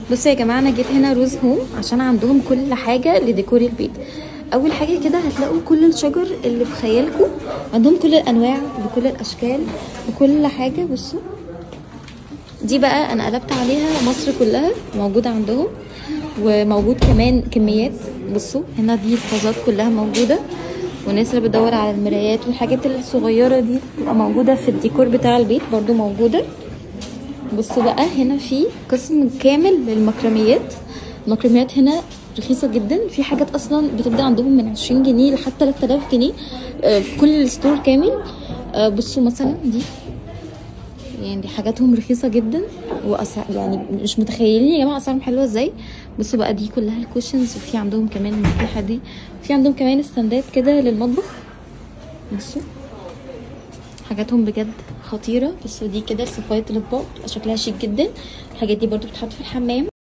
بصوا يا جماعه انا جيت هنا روز هوم عشان عندهم كل حاجه لديكور البيت اول حاجه كده هتلاقوا كل الشجر اللي في خيالكم عندهم كل الانواع بكل الاشكال بكل حاجه بصوا دي بقى انا قلبت عليها مصر كلها موجوده عندهم وموجود كمان كميات بصوا هنا دي الفازات كلها موجوده والناس اللي بتدور على المرايات والحاجات الصغيره دي بتبقى موجوده في الديكور بتاع البيت برضو موجوده بصوا بقى هنا في قسم كامل للمكرميات المكرميات هنا رخيصة جدا في حاجات اصلا بتبدأ عندهم من 20 جنيه لحد 3000 جنيه آه، في كل الستور كامل آه، بصوا مثلا دي يعني دي حاجاتهم رخيصة جدا وأسعار يعني مش متخيلين يا جماعة أسعارهم حلوة ازاي بصوا بقى دي كلها الكوشنز وفي عندهم كمان المفتاحة دي في عندهم كمان استندات كده للمطبخ بصوا حاجاتهم بجد خطيرة بصوا دي كده صفاية الاطباق بتبقى شكلها شيك جدا الحاجات دي برضو بتتحط في الحمام